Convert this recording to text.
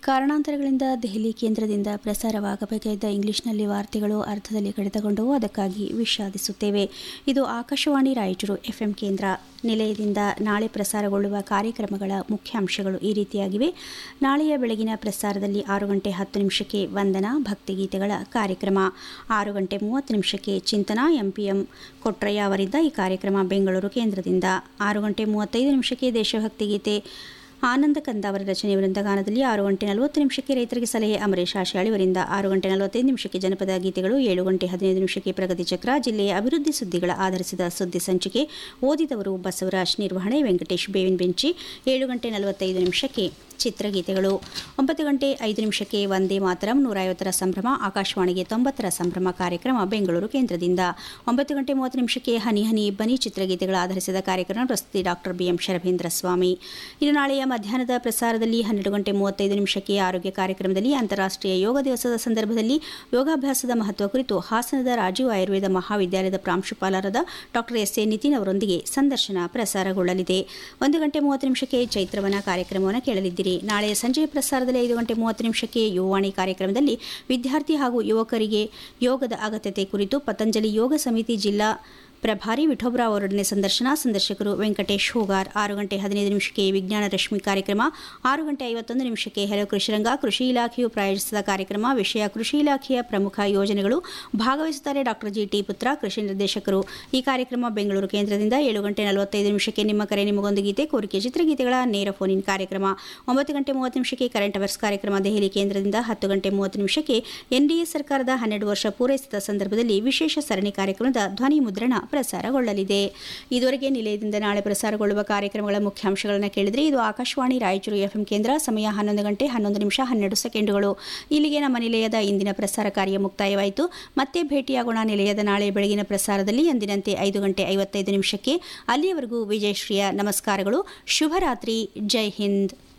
ಕಾರಣಾಂತರಗಳಿಂದ ದೆಹಲಿ ಕೇಂದ್ರದಿಂದ ಪ್ರಸಾರವಾಗಬೇಕಾದ ಇಂಗ್ಲಿಷ್ನಲ್ಲಿ ವಾರ್ತೆಗಳು ಅರ್ಧದಲ್ಲಿ ಕಡಿತಗೊಂಡವು ಅದಕ್ಕಾಗಿ ವಿಷಾದಿಸುತ್ತೇವೆ ಇದು ಆಕಾಶವಾಣಿ ರಾಯಚೂರು ಎಫ್ಎಂ ಕೇಂದ್ರ ನಿಲಯದಿಂದ ನಾಳೆ ಪ್ರಸಾರಗೊಳ್ಳುವ ಕಾರ್ಯಕ್ರಮಗಳ ಮುಖ್ಯಾಂಶಗಳು ಈ ರೀತಿಯಾಗಿವೆ ನಾಳೆಯ ಬೆಳಗಿನ ಪ್ರಸಾರದಲ್ಲಿ ಆರು ಗಂಟೆ ಹತ್ತು ನಿಮಿಷಕ್ಕೆ ವಂದನಾ ಭಕ್ತಿಗೀತೆಗಳ ಕಾರ್ಯಕ್ರಮ ಆರು ಗಂಟೆ ಮೂವತ್ತು ನಿಮಿಷಕ್ಕೆ ಚಿಂತನಾ ಎಂಪಿಎಂ ಕೊಟ್ರಯ್ಯ ಅವರಿಂದ ಈ ಕಾರ್ಯಕ್ರಮ ಬೆಂಗಳೂರು ಕೇಂದ್ರದಿಂದ ಆರು ಗಂಟೆ ಮೂವತ್ತೈದು ನಿಮಿಷಕ್ಕೆ ದೇಶಭಕ್ತಿ ಗೀತೆ ಆನಂದ ಕಂದ ಅವರ ರಚನೆ ವೃಂದಗಾನದಲ್ಲಿ ಆರು ಗಂಟೆ ನಲವತ್ತು ನಿಮಿಷಕ್ಕೆ ರೈತರಿಗೆ ಸಲಹೆ ಅಮರೇಶ್ ಆಶಾಳಿ ಅವರಿಂದ ಆರು ಗಂಟೆ ನಲವತ್ತೈದು ನಿಮಿಷಕ್ಕೆ ಜನಪದ ಗೀತೆಗಳು ಏಳು ಗಂಟೆ ಹದಿನೈದು ನಿಮಿಷಕ್ಕೆ ಪ್ರಗತಿ ಚಕ್ರ ಜಿಲ್ಲೆಯ ಅಭಿವೃದ್ಧಿ ಸುದ್ದಿಗಳ ಆಧರಿಸಿದ ಸುದ್ದಿ ಸಂಚಿಕೆ ಓದಿದವರು ಬಸವರಾಜ್ ನಿರ್ವಹಣೆ ವೆಂಕಟೇಶ್ ಬೇವಿನ ಬೆಂಚಿ ಏಳು ಗಂಟೆ ನಲವತ್ತೈದು ನಿಮಿಷಕ್ಕೆ ಚಿತ್ರಗೀತೆಗಳು ಒಂಬತ್ತು ಗಂಟೆ ಐದು ನಿಮಿಷಕ್ಕೆ ಒಂದೇ ಮಾತರಂ ನೂರೈವತ್ತರ ಸಂಭ್ರಮ ಆಕಾಶವಾಣಿಗೆ ತೊಂಬತ್ತರ ಸಂಭ್ರಮ ಕಾರ್ಯಕ್ರಮ ಬೆಂಗಳೂರು ಕೇಂದ್ರದಿಂದ ಒಂಬತ್ತು ಗಂಟೆ ಮೂವತ್ತು ನಿಮಿಷಕ್ಕೆ ಹನಿ ಹನಿ ಇಬ್ಬನಿ ಚಿತ್ರಗೀತೆಗಳ ಆಧರಿಸಿದ ಕಾರ್ಯಕ್ರಮ ಪ್ರಸ್ತುತಿ ಡಾಕ್ಟರ್ ಬಿಎಂ ಶರಭೇಂದ್ರ ಸ್ವಾಮಿ ಇನ್ನು ನಾಳೆಯ ಮಧ್ಯಾಹ್ನದ ಪ್ರಸಾರದಲ್ಲಿ ಹನ್ನೆರಡು ಗಂಟೆ ಮೂವತ್ತೈದು ನಿಮಿಷಕ್ಕೆ ಆರೋಗ್ಯ ಕಾರ್ಯಕ್ರಮದಲ್ಲಿ ಅಂತಾರಾಷ್ಟ್ರೀಯ ಯೋಗ ದಿವಸದ ಸಂದರ್ಭದಲ್ಲಿ ಯೋಗಾಭ್ಯಾಸದ ಮಹತ್ವ ಕುರಿತು ಹಾಸನದ ರಾಜೀವ್ ಆಯುರ್ವೇದ ಮಹಾವಿದ್ಯಾಲಯದ ಪ್ರಾಂಶುಪಾಲರಾದ ಡಾಕ್ಟರ್ ಎಸ್ ಎ ನಿತಿನ್ ಅವರೊಂದಿಗೆ ಸಂದರ್ಶನ ಪ್ರಸಾರಗೊಳ್ಳಲಿದೆ ಒಂದು ಗಂಟೆ ಮೂವತ್ತು ನಿಮಿಷಕ್ಕೆ ಚೈತ್ರವನ ಕಾರ್ಯಕ್ರಮವನ್ನು ಕೇಳಲಿದ್ದೀರಿ ನಾಳೆಯ ಸಂಜೆಯ ಪ್ರಸಾರದಲ್ಲಿ ಐದು ಗಂಟೆ ಮೂವತ್ತು ನಿಮಿಷಕ್ಕೆ ಯುವವಾಣಿ ಕಾರ್ಯಕ್ರಮದಲ್ಲಿ ವಿದ್ಯಾರ್ಥಿ ಹಾಗೂ ಯುವಕರಿಗೆ ಯೋಗದ ಅಗತ್ಯತೆ ಕುರಿತು ಪತಂಜಲಿ ಯೋಗ ಸಮಿತಿ ಜಿಲ್ಲಾ ಪ್ರಭಾರಿ ವಿಠೋಬ್ರಾವ್ ಅವರೊಡನೆ ಸಂದರ್ಶನ ಸಂದರ್ಶಕರು ವೆಂಕಟೇಶ್ ಹೋಗಾರ್ ಆರು ಗಂಟೆ ಹದಿನೈದು ನಿಮಿಷಕ್ಕೆ ವಿಜ್ಞಾನ ರಶ್ಮಿ ಕಾರ್ಯಕ್ರಮ ಆರು ಗಂಟೆ ಐವತ್ತೊಂದು ನಿಮಿಷಕ್ಕೆ ಹೆಲೋ ಕೃಷಿರಂಗ ಕೃಷಿ ಇಲಾಖೆಯು ಪ್ರಾಯೋಜಿಸಿದ ಕಾರ್ಯಕ್ರಮ ವಿಷಯ ಕೃಷಿ ಇಲಾಖೆಯ ಪ್ರಮುಖ ಯೋಜನೆಗಳು ಭಾಗವಹಿಸುತ್ತಾರೆ ಡಾಕ್ಟರ್ ಜಿ ಟಿ ಪುತ್ರ ಕೃಷಿ ನಿರ್ದೇಶಕರು ಈ ಕಾರ್ಯಕ್ರಮ ಬೆಂಗಳೂರು ಕೇಂದ್ರದಿಂದ ಏಳು ಗಂಟೆ ನಲವತ್ತೈದು ನಿಮಿಷಕ್ಕೆ ನಿಮ್ಮ ಕರೆ ನಿಮಗೊಂದು ಗೀತೆ ಕೋರಿಕೆ ಚಿತ್ರಗೀತೆಗಳ ನೇರ ಫೋನ್ ಇನ್ ಕಾರ್ಯಕ್ರಮ ಒಂಬತ್ತು ಗಂಟೆ ಮೂವತ್ತು ನಿಮಿಷಕ್ಕೆ ಕರೆಂಟ್ ಅವರ್ಸ್ ಕಾರ್ಯಕ್ರಮ ದೆಹಲಿ ಕೇಂದ್ರದಿಂದ ಹತ್ತು ಗಂಟೆ ಮೂವತ್ತು ನಿಮಿಷಕ್ಕೆ ಎನ್ಡಿಎ ಸರ್ಕಾರದ ಹನ್ನೆರಡು ವರ್ಷ ಪೂರೈಸಿದ ಸಂದರ್ಭದಲ್ಲಿ ವಿಶೇಷ ಸರಣಿ ಕಾರ್ಯಕ್ರಮದ ಧ್ವನಿ ಮುದ್ರಣ ಪ್ರಸಾರಗೊಳ್ಳಲಿದೆ ಇದುವರೆಗೆ ನಿಲಯದಿಂದ ನಾಳೆ ಪ್ರಸಾರಗೊಳ್ಳುವ ಕಾರ್ಯಕ್ರಮಗಳ ಮುಖ್ಯಾಂಶಗಳನ್ನು ಕೇಳಿದರೆ ಇದು ಆಕಾಶವಾಣಿ ರಾಯಚೂರು ಎಫ್ಎಂ ಕೇಂದ್ರ ಸಮಯ ಹನ್ನೊಂದು ಗಂಟೆ ಹನ್ನೊಂದು ನಿಮಿಷ ಹನ್ನೆರಡು ಸೆಕೆಂಡುಗಳು ಇಲ್ಲಿಗೆ ನಮ್ಮ ನಿಲಯದ ಇಂದಿನ ಪ್ರಸಾರ ಕಾರ್ಯ ಮುಕ್ತಾಯವಾಯಿತು ಮತ್ತೆ ಭೇಟಿಯಾಗೋಣ ನಿಲಯದ ನಾಳೆ ಬೆಳಗಿನ ಪ್ರಸಾರದಲ್ಲಿ ಎಂದಿನಂತೆ ಐದು ಗಂಟೆ ಐವತ್ತೈದು ನಿಮಿಷಕ್ಕೆ ಅಲ್ಲಿಯವರೆಗೂ ವಿಜಯಶ್ರೀಯ ನಮಸ್ಕಾರಗಳು ಶುಭರಾತ್ರಿ ಜೈ ಹಿಂದ್